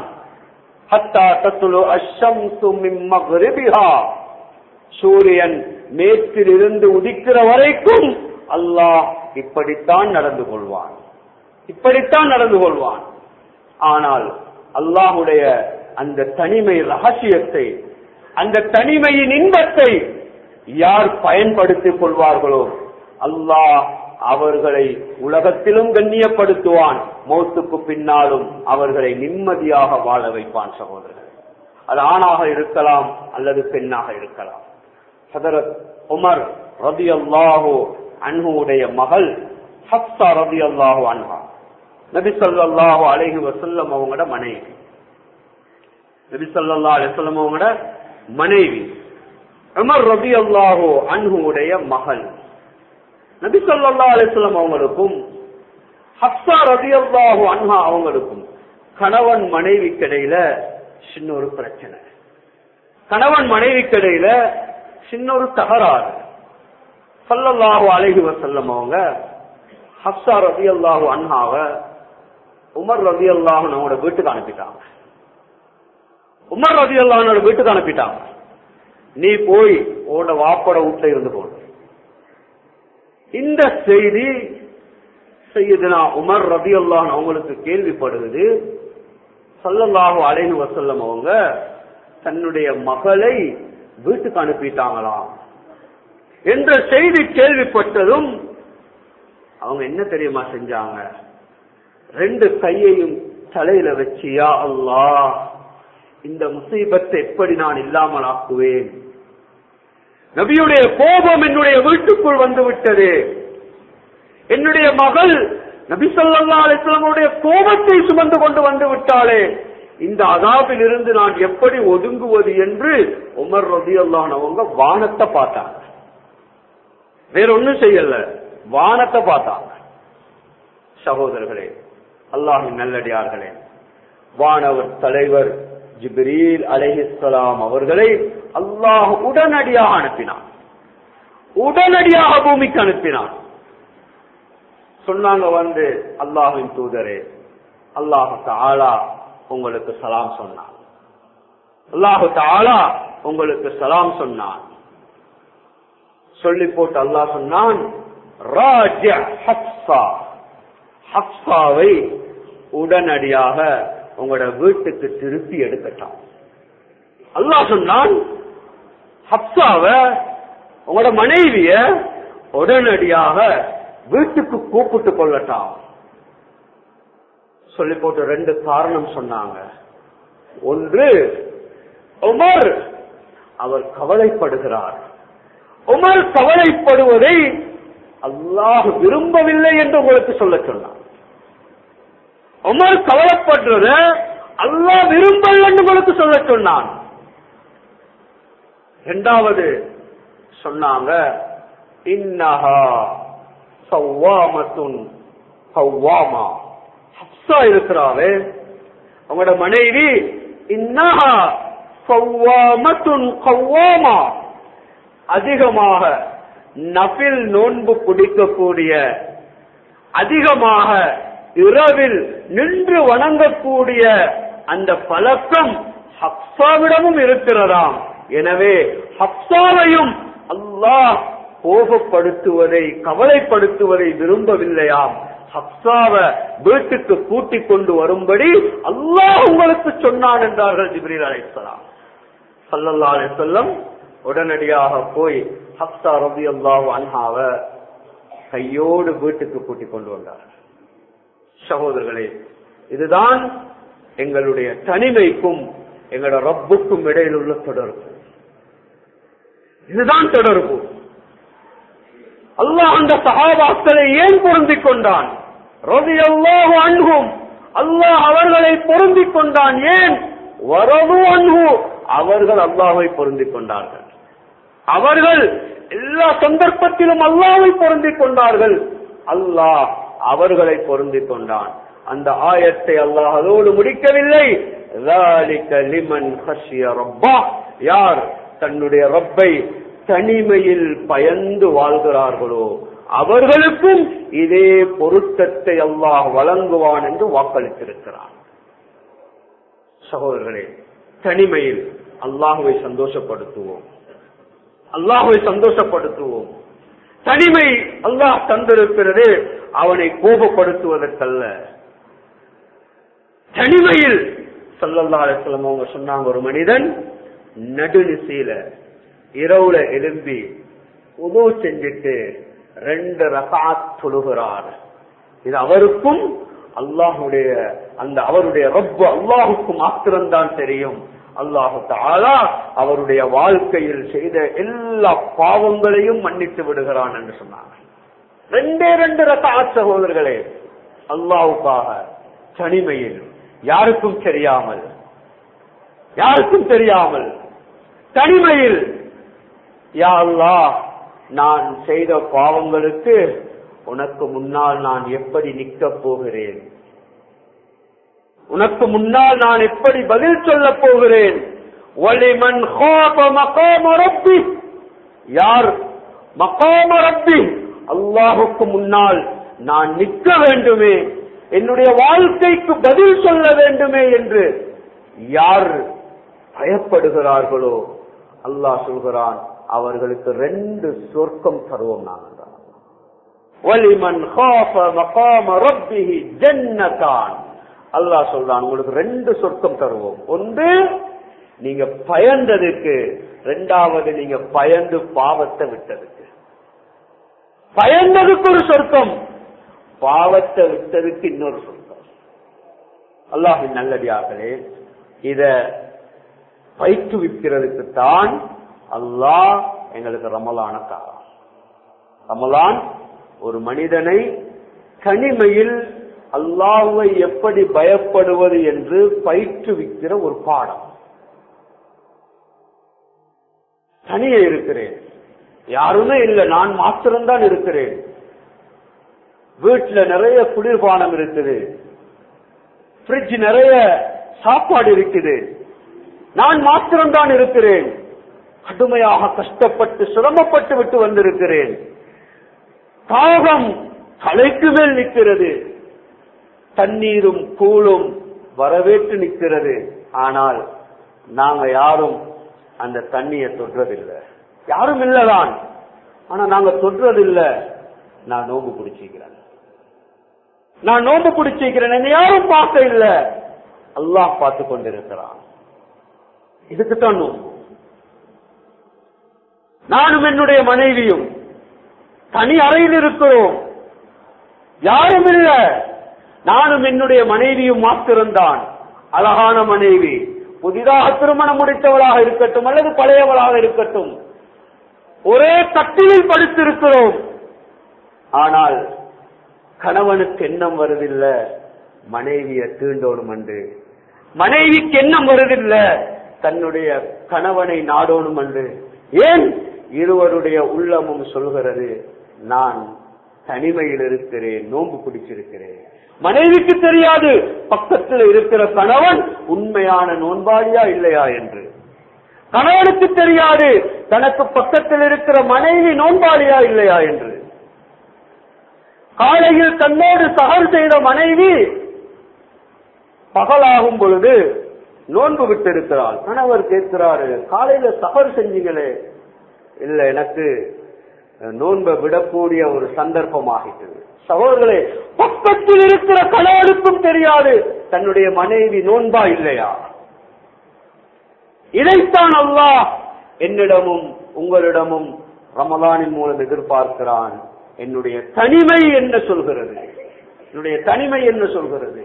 சூரியன் மேற்கில் இருந்து உதிக்கிற வரைக்கும் அல்லாஹ் இப்படித்தான் நடந்து கொள்வான் இப்படித்தான் நடந்து கொள்வான் ஆனால் அல்லாஹுடைய அந்த தனிமை ரகசியத்தை அந்த தனிமையின் இன்பத்தை யார் பயன்படுத்திக் கொள்வார்களோ அல்லாஹ் அவர்களை உலகத்திலும் கண்ணியப்படுத்துவான் மௌத்துக்கு பின்னாலும் அவர்களை நிம்மதியாக வாழ வைப்பான் சகோதரர்கள் அது ஆணாக இருக்கலாம் அல்லது பெண்ணாக இருக்கலாம் ஹதரத் உமர் ரதி அல்லாஹோ அன்ஹுடைய மகள் ஹப்சா ரதி அல்லாஹோ அன்ஹா நபி சொல்லாஹு அலைஹி வசல்லம் அவங்களோட மனைவி நபி சொல்லா அலிசல்லம் அவங்களோட மனைவி உமர் ரபி அல்லாஹோ அன்ஹுடைய மகள் நபி சொல்லா அலிஸ்லாம் அவங்களுக்கும் ஹப்சா ரபி அல்லாஹு அன்ஹா அவங்களுக்கும் கணவன் மனைவி கிடையில சின்ன ஒரு பிரச்சனை கணவன் மனைவி கிடையில சின்ன ஒரு தகராறு சல்லல்லாஹு அலைஹி வசல்லம் அவங்க ஹப்சா ரபி அல்லாஹு அன்ஹாவ உமர் ரபி அல்லாஹு அவங்களோட வீட்டுக்கு அனுப்பிட்டாங்க உமர் ரபி அல்லாஹனோட வீட்டுக்கு அனுப்பிட்டாங்க நீ போய் உன்னோட வாப்பட வீட்டுல இருந்து போன இந்த செய்தி செய்யுதுனா உமர் ரபி அல்லாஹ் அவங்களுக்கு கேள்விப்படுகிறது சல்லல்லாஹு அலைஹி வசல்லம் அவங்க தன்னுடைய மகளை வீட்டுக்கு அனுப்பிட்டாங்களாம் என்ற செய்தி கேள்விப்பட்டதும் அவங்க என்ன தெரியுமா செஞ்சாங்க ரெண்டு கையையும் தலையில வச்சியா அல்லாஹ் இந்த முசீபத்தை எப்படி நான் இல்லாமல் ஆக்குவேன் நபியுடைய கோபம் என்னுடைய வீட்டுக்குள் வந்து விட்டது என்னுடைய மகள் நபி சொல்லா அலிஸ்லாமுடைய கோபத்தை சுமந்து கொண்டு வந்து விட்டாளே இந்த அதாபில் இருந்து நான் எப்படி ஒதுங்குவது என்று உமர் ரபி அவங்க வானத்தை பார்த்தாங்க வேற ஒண்ணும் செய்யல வானத்தை பார்த்தாங்க சகோதரர்களே அல்லாஹின் நல்லடியார்களே வானவர் தலைவர் ஜிப்ரீல் அலைஹிஸ்லாம் அவர்களை அல்லாஹ் உடனடியாக அனுப்பினான் உடனடியாக பூமிக்கு அனுப்பினான் சொன்னாங்க வந்து அல்லாஹின் தூதரே அல்லாஹு தாலா உங்களுக்கு சலாம் சொன்னான் அல்லாஹு தாலா உங்களுக்கு சலாம் சொன்னான் சொல்லி போட்டு அல்லாஹ் சொன்னான் ராஜ ஹப்சா ஹப்சாவை உடனடியாக உங்களோட வீட்டுக்கு திருப்பி எடுக்கட்டான் அல்லாஹ் சொன்னான் ஹப்சாவ உங்களோட மனைவிய உடனடியாக வீட்டுக்கு கூப்பிட்டு கொள்ளட்டாம் சொல்லி போட்டு ரெண்டு காரணம் சொன்னாங்க ஒன்று உமர் அவர் கவலைப்படுகிறார் உமர் கவலைப்படுவதை அல்லாஹ் விரும்பவில்லை என்று உங்களுக்கு சொல்ல சொன்னார் உமர் கவலைப்படுறத அல்லாஹ் விரும்பல என்று உங்களுக்கு சொல்ல சொன்னான் இரண்டாவது சொன்னாங்க இன்னஹா சவ்வாமத்துன் சவ்வாமா ஹப்சா இருக்கிறாவே உங்களோட மனைவி இன்னஹா சவ்வாமத்துன் கவ்வாமா அதிகமாக நபில் நோன்பு பிடிக்கக்கூடிய அதிகமாக இரவில் நின்று வணங்கக்கூடிய அந்த பழக்கம் ஹப்சாவிடமும் இருக்கிறதாம் எனவே ஹப்சாவையும் அல்லாஹ் கோபப்படுத்துவதை கவலைப்படுத்துவதை விரும்பவில்லையாம் ஹப்சாவ வீட்டுக்கு கூட்டிக் கொண்டு வரும்படி அல்லாஹ் உங்களுக்கு சொன்னான் என்றார்கள் ஜிப்ரீல் அலைசலாம் சல்லல்லா அலிசல்லம் உடனடியாக போய் ஹப்சா ரபி அல்லாஹ் அன்ஹாவ கையோடு வீட்டுக்கு கூட்டிக் கொண்டு வந்தார் சகோதரர்களே இதுதான் எங்களுடைய தனிமைக்கும் எங்களோட ரப்புக்கும் இடையில் உள்ள தொடர்பு இதுதான் தொடர்பு அல்லாஹ் அந்த சகாபாக்களை ஏன் பொருந்திக் கொண்டான் ரவி அல்லாஹு அன்பும் அல்லாஹ் அவர்களை பொருந்திக் கொண்டான் ஏன் வரவு அன்பு அவர்கள் அல்லாஹை பொருந்திக் கொண்டார்கள் அவர்கள் எல்லா சந்தர்ப்பத்திலும் அல்லாவை பொருந்திக் கொண்டார்கள் அல்லாஹ் அவர்களை பொருந்திக் கொண்டான் அந்த ஆயத்தை அல்லாஹ் அதோடு முடிக்கவில்லை ذَلِكَ لِمَنْ خَشِيَ رَبَّهُ யார் தன்னுடைய ரப்பை தனிமையில் பயந்து வாழ்கிறார்களோ அவர்களுக்கும் இதே பொருத்தத்தை அல்லாஹ் வழங்குவான் என்று வாக்களித்திருக்கிறார் சகோதரர்களே தனிமையில் அல்லாஹுவை சந்தோஷப்படுத்துவோம் அல்லாஹுவை சந்தோஷப்படுத்துவோம் தனிமை அல்லாஹ் தந்திருக்கிறது அவனை கோபப்படுத்துவதற்கல்ல தனிமையில் சல்லல்லா அலிஸ்லம் அவங்க சொன்னாங்க ஒரு மனிதன் நடுநிசையில இரவுல எழும்பி உதவு செஞ்சுட்டு ரெண்டு ரகாத் தொழுகிறார் இது அவருக்கும் அல்லாஹுடைய அந்த அவருடைய ரப்பு அல்லாஹுக்கும் மாத்திரம்தான் தெரியும் அல்லாஹு தாலா அவருடைய வாழ்க்கையில் செய்த எல்லா பாவங்களையும் மன்னித்து விடுகிறான் என்று சொன்னாங்க ரெண்டே ரெண்டு ரகாத் சகோதரர்களே அல்லாஹுக்காக தனிமையில் யாருக்கும் தெரியாமல் யாருக்கும் தெரியாமல் தனிமையில் யா அல்லாஹ் நான் செய்த பாவங்களுக்கு உனக்கு முன்னால் நான் எப்படி நிற்கப் போகிறேன் உனக்கு முன்னால் நான் எப்படி பதில் சொல்லப் போகிறேன் வலிமன் خَافَ مَقَامَ رَبِّهِ யார் மகாம ரப்பி அல்லாஹுக்கு முன்னால் நான் நிற்க வேண்டுமே என்னுடைய வாழ்க்கைக்கு பதில் சொல்ல வேண்டுமே என்று யார் பயப்படுகிறார்களோ அல்லாஹ் சொல்கிறான் அவர்களுக்கு ரெண்டு சொர்க்கம் தருவோம் நாங்கள் வலிமன் خَافَ مَقَامَ رَبِّهِ جَنَّتَانِ அல்லாஹ் சொல்றான் உங்களுக்கு ரெண்டு சொர்க்கம் தருவோம் ஒன்று நீங்க பயந்ததுக்கு ரெண்டாவது நீங்க பயந்து பாவத்தை விட்டதுக்கு பயந்ததுக்கு ஒரு சொர்க்கம் பாவத்தை விட்டதுக்கு இன்னொரு சொர்க்கம் அல்லாஹின் நல்லடியார்களே இத பயிற்றுவிக்கிறதுக்கு தான் அல்லாஹ் எங்களுக்கு ரமலான காலம் ரமலான் ஒரு மனிதனை தனிமையில் அல்லாஹுவை எப்படி பயப்படுவது என்று பயிற்றுவிக்கிற ஒரு பாடம் தனியே இருக்கிறேன் யாருமே இல்லை நான் மாத்திரம்தான் இருக்கிறேன் வீட்டுல நிறைய குளிர்பானம் இருக்குது ஃப்ரிட்ஜ் நிறைய சாப்பாடு இருக்குது நான் மாத்திரம்தான் இருக்கிறேன் கடுமையாக கஷ்டப்பட்டு சிரமப்பட்டு விட்டு வந்திருக்கிறேன் தாகம் தலைக்கு மேல் நிற்கிறது தண்ணீரும் கூழும் வரவேற்று நிற்கிறது ஆனால் நாங்க யாரும் அந்த தண்ணியை தொடுறதில்லை யாரும் இல்லதான் ஆனா நாங்க தொடுறதில்லை நான் நோம்பு பிடிச்சிக்கிறேன் நான் நோம்பு பிடிச்சிக்கிறேன் என்னை யாரும் பார்க்க இல்ல அல்லாஹ் பார்த்து கொண்டிருக்கிறான் இதுக்குத்தான் நோன்பு நானும் என்னுடைய மனைவியும் தனி அறையில் இருக்கிறோம் யாரும் இல்ல நானும் என்னுடைய மனைவியும் மாத்திருந்தான் அழகான மனைவி புதிதாக திருமணம் முடித்தவளாக இருக்கட்டும் அல்லது பழையவளாக இருக்கட்டும் ஒரே தட்டிலில் படுத்திருக்கிறோம் ஆனால் கணவனுக்கு எண்ணம் வருதில்லை மனைவிய தீண்டோணும் என்று மனைவிக்கு எண்ணம் வருதில்லை தன்னுடைய கணவனை நாடோணும் என்று ஏன் இருவருடைய உள்ளமும் சொல்கிறது நான் தனிமையில் இருக்கிறேன் நோன்பு பிடிச்சிருக்கிறேன் மனைவிக்கு தெரியாது பக்கத்தில் இருக்கிற கணவன் உண்மையான நோன்பாளியா இல்லையா என்று கணவனுக்கு தெரியாது தனக்கு பக்கத்தில் இருக்கிற மனைவி நோன்பாளியா இல்லையா என்று காலையில் தன்னோடு சகல் செய்த மனைவி பகலாகும் பொழுது நோன்பு விட்டிருக்கிறாள் கணவர் கேட்கிறாரு காலையில சகர் செஞ்சீங்களே இல்ல எனக்கு நோன்பை விடக்கூடிய ஒரு சந்தர்ப்பமாகிட்டது சகோதரர்களே பக்கத்தில் இருக்கிற கணவனுக்கும் தெரியாது தன்னுடைய மனைவி நோன்பா இல்லையா இதைத்தான் அல்லாஹ் என்னிடமும் உங்களிடமும் ரமலானின் மூலம் எதிர்பார்க்கிறான் என்னுடைய தனிமை என்ன சொல்கிறது என்னுடைய தனிமை என்ன சொல்கிறது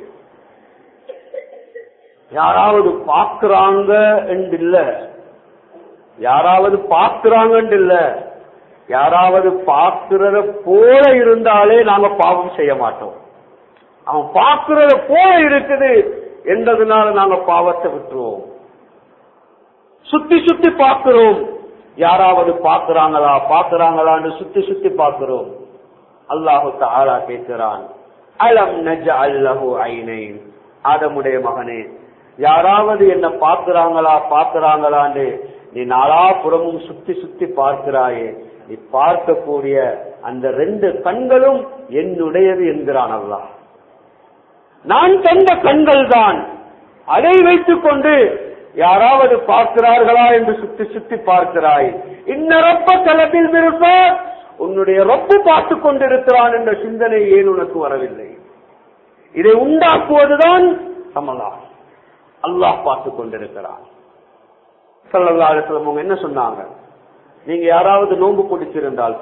யாராவது பார்க்கிறாங்க என்று இல்ல யாராவது பார்க்கிறாங்க இல்ல யாராவது பார்க்கிறத போல இருந்தாலே நாங்க பாவம் செய்ய மாட்டோம் அவன் பார்க்கிறத போல இருக்குது என்றதுனால நாங்க பாவத்தை விட்டுருவோம் சுத்தி சுத்தி பார்க்கிறோம் யாராவது பார்க்கிறாங்களா பார்க்கிறாங்களான்னு சுத்தி சுத்தி பார்க்கிறோம் அல்லாஹு தாலா கேட்கிறான் அலம் நஜ அல்லஹு ஐனை ஆதமுடைய மகனே யாராவது என்ன பார்க்கிறாங்களா பார்க்கிறாங்களான்னு நீ நாலாபுறமும் சுத்தி சுத்தி பார்க்கிறாயே நீ பார்க்கக்கூடிய அந்த ரெண்டு கண்களும் என்னுடையது என்கிறான் அல்லாஹ் நான் தந்த கண்கள் தான் அதை வைத்துக் கொண்டு யாராவது பார்க்கிறார்களா என்று சுத்தி சுத்தி பார்க்கிறாய் இன்னரப்ப தளத்தில் இருப்ப உன்னுடைய ரொப்பு பார்த்துக் கொண்டிருக்கிறான் என்ற சிந்தனை ஏன் உனக்கு வரவில்லை இதை உண்டாக்குவதுதான் சமலா அல்லாஹ் பார்த்துக் கொண்டிருக்கிறான் சல்லல்லா அலிஸ்லம் அவங்க என்ன சொன்னாங்க நீங்க யாராவது நோன்பு பிடிச்சிருந்தால்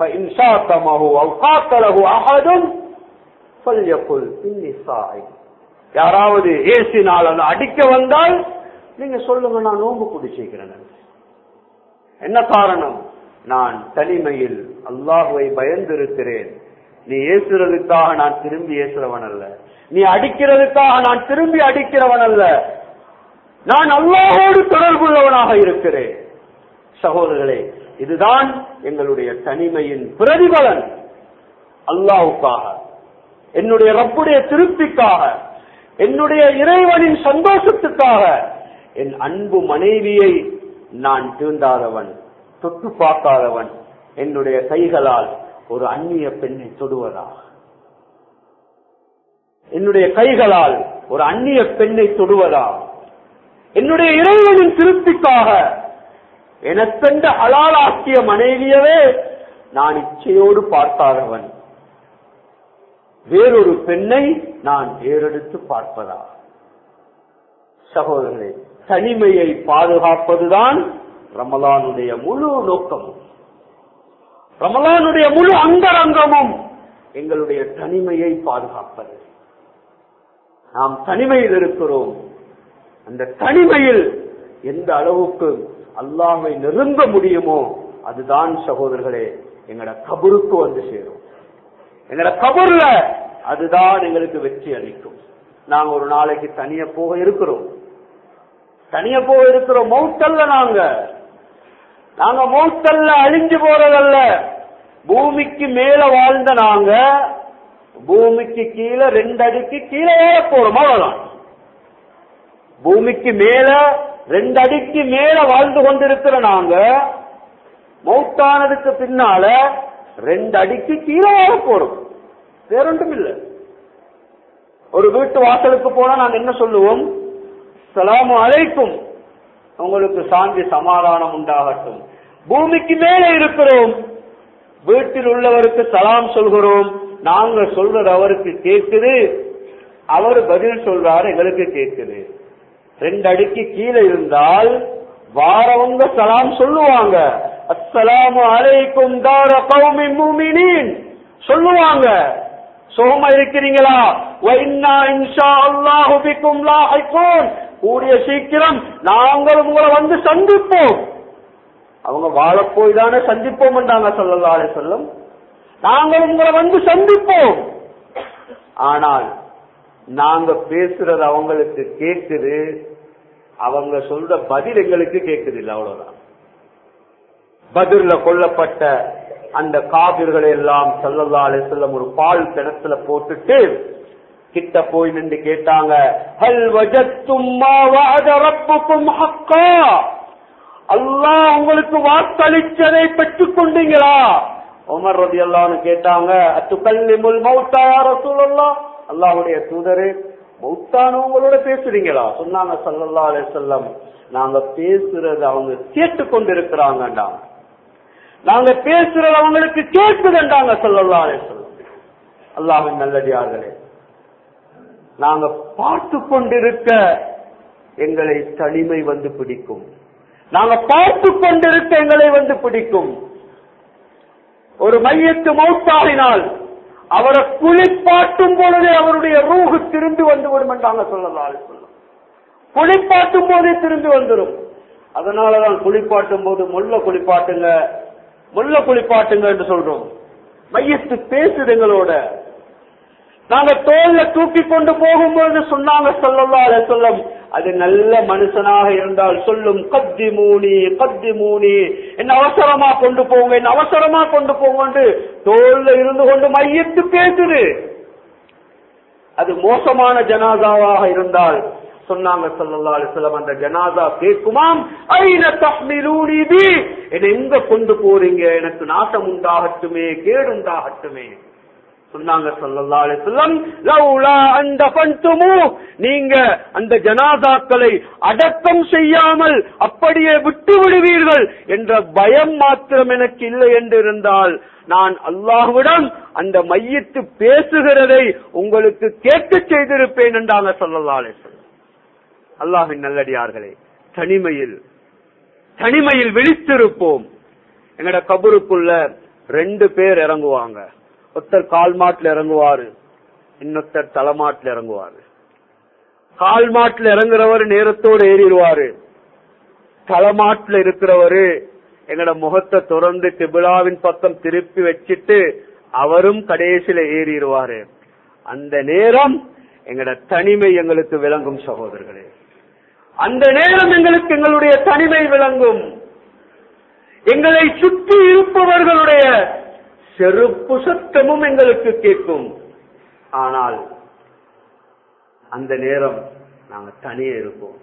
யாராவது ஏசினால் அதை அடிக்க வந்தால் நீங்க சொல்லுங்க நான் நோன்பு பிடிச்சிருக்கிறேன் என்ன காரணம் நான் தனிமையில் அல்லாஹுவை பயந்திருக்கிறேன் நீ ஏசுறதுக்காக நான் திரும்பி ஏசுறவன் அல்ல நீ அடிக்கிறதுக்காக நான் திரும்பி அடிக்கிறவன் அல்ல நான் அல்லாஹோடு தொடர்புள்ளவனாக இருக்கிறேன் சகோதரர்களே இதுதான் எங்களுடைய தனிமையின் பிரதிபலன் அல்லாவுக்காக என்னுடைய ரப்புடைய திருப்திக்காக என்னுடைய இறைவனின் சந்தோஷத்துக்காக என் அன்பு மனைவியை நான் தீண்டாதவன் தொட்டு பார்க்காதவன் என்னுடைய கைகளால் ஒரு அந்நிய பெண்ணை தொடுவதா என்னுடைய கைகளால் ஒரு அந்நிய பெண்ணை தொடுவதா என்னுடைய இறைவனின் திருப்திக்காக எனக்கென்ற அலாலாக்கிய மனைவியவே நான் இச்சையோடு பார்க்காதவன் வேறொரு பெண்ணை நான் ஏறெடுத்து பார்ப்பதா சகோதரர்களே தனிமையை பாதுகாப்பதுதான் ரமலானுடைய முழு நோக்கமும் ரமலானுடைய முழு அங்கரங்கமும் எங்களுடைய தனிமையை பாதுகாப்பது நாம் தனிமையில் இருக்கிறோம் அந்த தனிமையில் எந்த அளவுக்கு அல்லாஹை நெருங்க முடியுமோ அதுதான் சகோதரர்களே எங்கட கபருக்கு வந்து சேரும் எங்கட கபர்ல அதுதான் எங்களுக்கு வெற்றி அளிக்கும் நாங்க ஒரு நாளைக்கு தனிய போக இருக்கிறோம் தனிய போக இருக்கிறோம் மௌத்தல்ல நாங்க நாங்க மௌத்தல்ல அழிஞ்சு போறதல்ல பூமிக்கு மேல வாழ்ந்த நாங்க பூமிக்கு கீழே ரெண்டு அடிக்கு கீழே ஏற போறோம் அவ்வளவுதான் பூமிக்கு மேல ரெண்டு அடிக்கு மேல வாழ்ந்து கொண்டிருக்கிற நாங்க மௌத்தானதுக்கு பின்னால ரெண்டு அடிக்கு கீழே ஏற போறோம் வேறொன்றும் இல்லை ஒரு வீட்டு வாசலுக்கு போனா நாங்க என்ன சொல்லுவோம் சலாமு அழைக்கும் உங்களுக்கு சாந்தி சமாதானம் உண்டாகட்டும் பூமிக்கு மேலே இருக்கிறோம் வீட்டில் உள்ளவருக்கு சலாம் சொல்கிறோம் நாங்க சொல்றது அவருக்கு கேட்குது அவர் பதில் சொல்றாரு எங்களுக்கு கேட்குது ரெண்டு அடிக்கு கீழே இருந்தால் வாரவங்க சலாம் சொல்லுவாங்க அஸ்ஸலாமு அலைக்கும் தார கௌமி முமினின் சொல்லுவாங்க சுகமா இருக்கிறீங்களா வைன்னா இன்ஷா அல்லாஹு பிக்கும் லாஹிகூன் கூடிய சீக்கிரம் நாங்கள் உங்களை வந்து சந்திப்போம் அவங்க வாழ போய் தானே சந்திப்போம் என்றாங்க சொல்லல்லா அலைஹி வஸல்லம் நாங்கள் உங்களை வந்து சந்திப்போம் ஆனால் நாங்க பேசுறது அவங்களுக்கு கேக்குது அவங்க சொல்ற பதில் எங்களுக்கு கேக்குது இல்ல அவ்வளவுதான் பதில்ல கொல்லப்பட்ட அந்த காபிர்களை எல்லாம் சல்லல்லா அலிசல்லம் ஒரு பால் கிணத்துல போட்டுட்டு கிட்ட போய் நின்று கேட்டாங்க ஹல் வஜத்தும் மா வஅத ரப்புக்கும் ஹக்கா அல்லாஹ் உங்களுக்கு வாக்களிச்சதை பெற்றுக் கொண்டீங்களா உமர் ரதி அல்லான்னு கேட்டாங்க அத்துக்கல்லிமுல் மௌத்தா யா ரசூலல்லாஹ் அல்லாஹ்வுடைய தூதரே மௌத்தானவங்களோட பேசுறீங்களா சொன்னாங்க சல்லல்லா அலைஹி நாங்க பேசுறது அவங்க கேட்டு கொண்டிருக்கிறாங்கடா நாங்க பேசுறது அவங்களுக்கு கேட்குதுண்டாங்க சல்லல்லா அலைஹி அல்லாஹின் நல்லடியார்களே நாங்க பார்த்து கொண்டிருக்க எங்களை தனிமை வந்து பிடிக்கும் நாங்க பார்த்து கொண்டிருக்க எங்களை வந்து பிடிக்கும் ஒரு மையத்து மௌத்தாகினால் அவரை குளிப்பாட்டும் பொழுதே அவருடைய ரூஹு திரும்பி வந்து விடும் என்றாங்க சொல்லலாம் குளிப்பாட்டும் போதே திரும்பி வந்துடும் அதனாலதான் குளிப்பாட்டும் போது முள்ள குளிப்பாட்டுங்க முள்ள குளிப்பாட்டுங்க என்று சொல்றோம் மையத்து பேசுது எங்களோட நாங்க தோல்ல தூக்கி கொண்டு போகும்போது சொன்னாங்க சொல்லலாம் அதை சொல்லும் அது நல்ல மனுஷனாக இருந்தால் சொல்லும் கத்தி மூனி கத்தி மூனி என்ன அவசரமா கொண்டு போங்க என்ன அவசரமா கொண்டு போங்க தோல்ல இருந்து கொண்டு மையத்து பேசுது அது மோசமான ஜனாதாவாக இருந்தால் சொன்னாங்க சல்லல்லா அலிஸ்லாம் அந்த ஜனாதா கேட்குமாம் ஐன தஹ்மிலூனி பி என்னை எங்க கொண்டு போறீங்க எனக்கு நாசம் உண்டாகட்டுமே கேடு உண்டாகட்டுமே சொன்னாங்க சல்லல்லா அலிஸ்லாம் லவ்லா அந்த பந்துமு நீங்க அந்த ஜனாதாக்களை அடக்கம் செய்யாமல் அப்படியே விட்டு விடுவீர்கள் என்ற பயம் மாத்திரம் எனக்கு இல்லை என்று இருந்தால் நான் அல்லாஹ்விடம் அந்த மையத்து பேசுகிறதை உங்களுக்கு கேட்டு செய்திருப்பேன் என்றாங்க சல்லல்லா அலிஸ்லாம் அல்லாஹின் நல்லடியார்களே தனிமையில் தனிமையில் விழித்திருப்போம் எங்கட கபருக்குள்ள ரெண்டு பேர் இறங்குவாங்க ஒருத்தர் கால் மாட்டுல இறங்குவாரு இன்னொருத்தர் தலைமாட்டுல இறங்குவாரு கால் மாட்டுல இறங்குறவர் நேரத்தோடு ஏறிடுவாரு தலைமாட்டுல இருக்கிறவரு எங்கட முகத்தை திறந்து திபிலாவின் பக்கம் திருப்பி வச்சிட்டு அவரும் கடைசியில ஏறிடுவாரு அந்த நேரம் எங்கட தனிமை எங்களுக்கு விளங்கும் சகோதரர்களே அந்த நேரம் எங்களுக்கு எங்களுடைய தனிமை விளங்கும் எங்களை சுற்றி இருப்பவர்களுடைய செருப்பு சத்தமும் எங்களுக்கு கேட்கும் ஆனால் அந்த நேரம் நாங்க தனியே இருப்போம்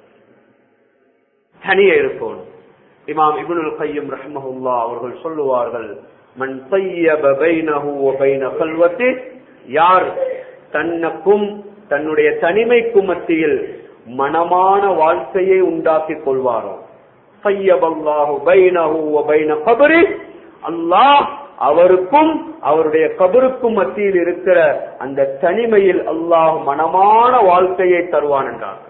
தனியே இருப்போம் இமாம் இப்னுல் கையம் ரஹ்மஹுல்லா அவர்கள் சொல்லுவார்கள் மன் தையப பைனஹு வ பைன கல்வத்தி யார் தன்னுக்கும் தன்னுடைய தனிமைக்கும் மத்தியில் மனமான வாழ்க்கையை உண்டாக்கிக் கொள்வாரோ தையபல்லாஹு பைனஹு வ பைன கபரி அல்லாஹ் அவருக்கும் அவருடைய கபருக்கும் மத்தியில் இருக்கிற அந்த தனிமையில் அல்லாஹ் மனமான வாழ்க்கையை தருவான் என்றார்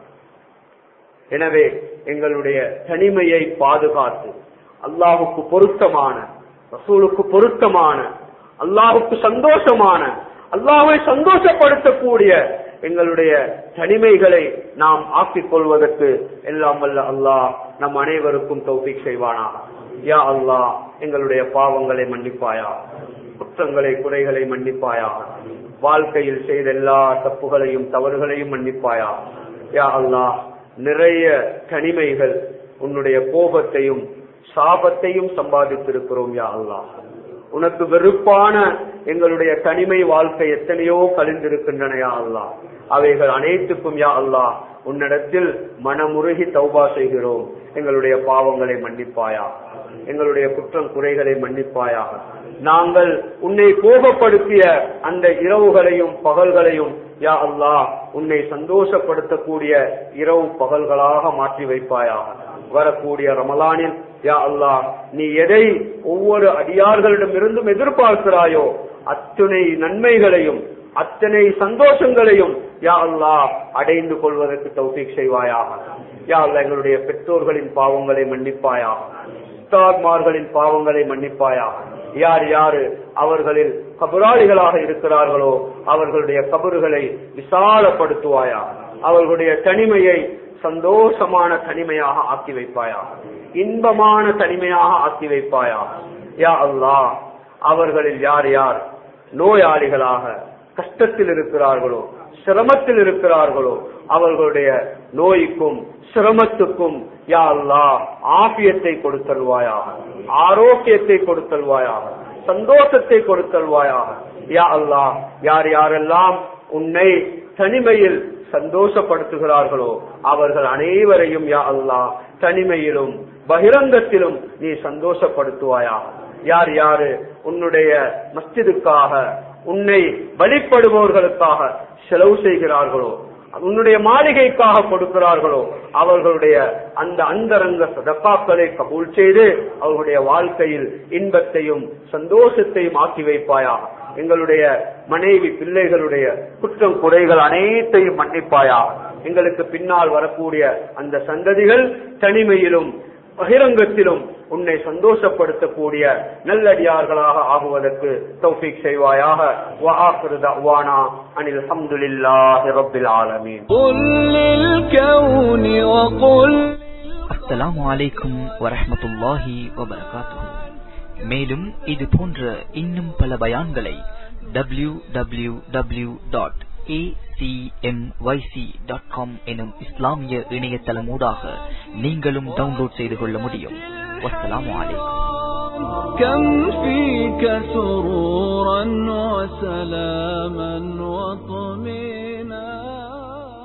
எனவே எங்களுடைய தனிமையை பாதுகாத்து அல்லாஹுக்கு பொருத்தமான ரசூலுக்கு பொருத்தமான அல்லாஹுக்கு சந்தோஷமான அல்லாஹை சந்தோஷப்படுத்தக்கூடிய எங்களுடைய தனிமைகளை நாம் ஆக்கிக் கொள்வதற்கு எல்லாம் வல்ல அல்லாஹ் நம் அனைவருக்கும் தௌபிக் செய்வானா யா அல்லாஹ் எங்களுடைய பாவங்களை மன்னிப்பாயா குற்றங்களை குறைகளை மன்னிப்பாயா வாழ்க்கையில் செய்த எல்லா தப்புகளையும் தவறுகளையும் மன்னிப்பாயா யா அல்லாஹ் நிறைய தனிமைகள் உன்னுடைய கோபத்தையும் சாபத்தையும் சம்பாதித்திருக்கிறோம் யா அல்லாஹ் உனக்கு வெறுப்பான எங்களுடைய தனிமை வாழ்க்கை எத்தனையோ கழிந்திருக்கின்றன யா அல்லாஹ் அவைகள் அனைத்துக்கும் யா அல்லாஹ் உன்னிடத்தில் மனமுருகி தௌபா செய்கிறோம் எங்களுடைய பாவங்களை மன்னிப்பாயா எங்களுடைய குற்றம் குறைகளை மன்னிப்பாயா நாங்கள் உன்னை கோபப்படுத்திய அந்த இரவுகளையும் பகல்களையும் யா அல்லாஹ் உன்னை சந்தோஷப்படுத்தக்கூடிய இரவு பகல்களாக மாற்றி வைப்பாயா வரக்கூடிய ரமலானில் யா அல்லாஹ் நீ எதை ஒவ்வொரு அடியார்களிடம் இருந்தும் எதிர்பார்க்கிறாயோ அத்தனை நன்மைகளையும் அத்தனை சந்தோஷங்களையும் யா அல்லாஹ் அடைந்து கொள்வதற்கு தௌஃபீக் செய்வாயாக யா அல்லாஹ் எங்களுடைய பெற்றோர்களின் பாவங்களை மன்னிப்பாயா உஸ்தாத்மார்களின் பாவங்களை மன்னிப்பாயா யார் யாரு அவர்களில் கபராளிகளாக இருக்கிறார்களோ அவர்களுடைய கபறுகளை விசாலப்படுத்துவாயா அவர்களுடைய தனிமையை சந்தோஷமான தனிமையாக ஆக்கி வைப்பாயா இன்பமான தனிமையாக ஆக்கி வைப்பாயா யா அல்லாஹ் அவர்களில் யார் யார் நோயாளிகளாக கஷ்டத்தில் இருக்கிறார்களோ சிரமத்தில் இருக்கிறார்களோ அவர்களுடைய நோய்க்கும் சிரமத்துக்கும் யா அல்லாஹ் ஆபியத்தை கொடுத்தல்வாயாக ஆரோக்கியத்தை கொடுத்தல்வாயாக சந்தோஷத்தை கொடுத்தல்வாயாக யா அல்லாஹ் யார் யாரெல்லாம் உன்னை தனிமையில் சந்தோஷப்படுத்துகிறார்களோ அவர்கள் அனைவரையும் யா அல்லாஹ் தனிமையிலும் பகிரங்கத்திலும் நீ சந்தோஷப்படுத்துவாயாக யார் யாரு உன்னுடைய மஸ்ஜிதுக்காக உன்னை வழிபடுபவர்களுக்காக செலவு செய்கிறார்களோ உன்னுடைய மாளிகைக்காக கொடுக்கிறார்களோ அவர்களுடைய அந்த அந்தரங்க சதக்காக்களை கபூல் செய்து அவர்களுடைய வாழ்க்கையில் இன்பத்தையும் சந்தோஷத்தையும் ஆக்கி வைப்பாயா எங்களுடைய மனைவி பிள்ளைகளுடைய குற்றம் குறைகள் அனைத்தையும் மன்னிப்பாயா எங்களுக்கு பின்னால் வரக்கூடிய அந்த சந்ததிகள் தனிமையிலும் பகிரங்கத்திலும் உன்னை சந்தோஷப்படுத்தக்கூடிய நல்லடியார்களாக ஆகுவதற்கு தௌஃபீக் செய்வாயாக وآخر دعوانا أن الحمد لله رب العالمين قل للكون وقل அஸ்ஸலாமு அலைக்கும் வரஹ்மத்துல்லாஹி வபரகாத்துஹு மேலும் இது போன்ற இன்னும் பல பயான்களை W W W dot dot com எனும் இஸ்லாமிய இணையதளமூடாக நீங்களும் டவுன்லோட் செய்து கொள்ள முடியும் வஸ்ஸலாமு அலைக்கும் كم فيك سرورا وسلاما وطمئنا